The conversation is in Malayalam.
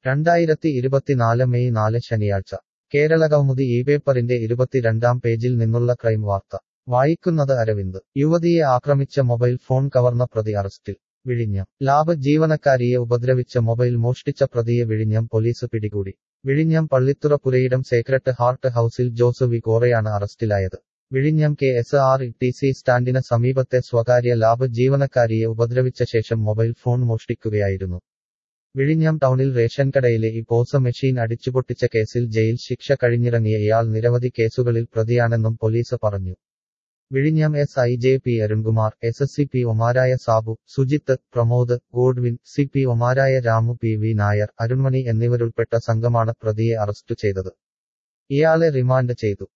രണ്ടായിരത്തി ഇരുപത്തിനാല് മെയ് നാല് ശനിയാഴ്ച കേരളകൗമുദി ഈ പേപ്പറിന്റെ ഇരുപത്തിരണ്ടാം പേജിൽ നിന്നുള്ള ക്രൈം വാർത്ത വായിക്കുന്നത് അരവിന്ദ് യുവതിയെ ആക്രമിച്ച മൊബൈൽ ഫോൺ കവർന്ന പ്രതി അറസ്റ്റിൽ വിഴിഞ്ഞം ലാബ് ജീവനക്കാരിയെ ഉപദ്രവിച്ച മൊബൈൽ മോഷ്ടിച്ച പ്രതിയെ വിഴിഞ്ഞം പോലീസ് പിടികൂടി വിഴിഞ്ഞം പള്ളിത്തുറ പുരയിടം സേക്രട്ട് ഹാർട്ട് ഹൌസിൽ ജോസ് വി കോറയാണ് അറസ്റ്റിലായത് വിഴിഞ്ഞം K S R T C സ്റ്റാൻഡിന് സമീപത്തെ സ്വകാര്യ ലാബ് ജീവനക്കാരിയെ ഉപദ്രവിച്ച ശേഷം മൊബൈൽ ഫോൺ മോഷ്ടിക്കുകയായിരുന്നു വിഴിഞ്ഞം ടൗണിൽ റേഷൻ കടയിലെ ഈ പോസ് മെഷീൻ അടിച്ചുപൊട്ടിച്ച കേസിൽ ജയിൽ ശിക്ഷ കഴിഞ്ഞിറങ്ങിയ ഇയാൾ നിരവധി കേസുകളിൽ പ്രതിയാണെന്നും പോലീസ് പറഞ്ഞു വിഴിഞ്ഞം S I J P Arunkumar S S C P ഒമാരായ സാബു സുജിത്ത് പ്രമോദ് ഗോഡ്വിൻ സി പി ഒമാരായ രാമു പി വി നായർ അരുൺമണി എന്നിവരുൾപ്പെട്ട സംഘമാണ് പ്രതിയെ അറസ്റ്റ് ചെയ്തത് ഇയാളെ റിമാൻഡ് ചെയ്തു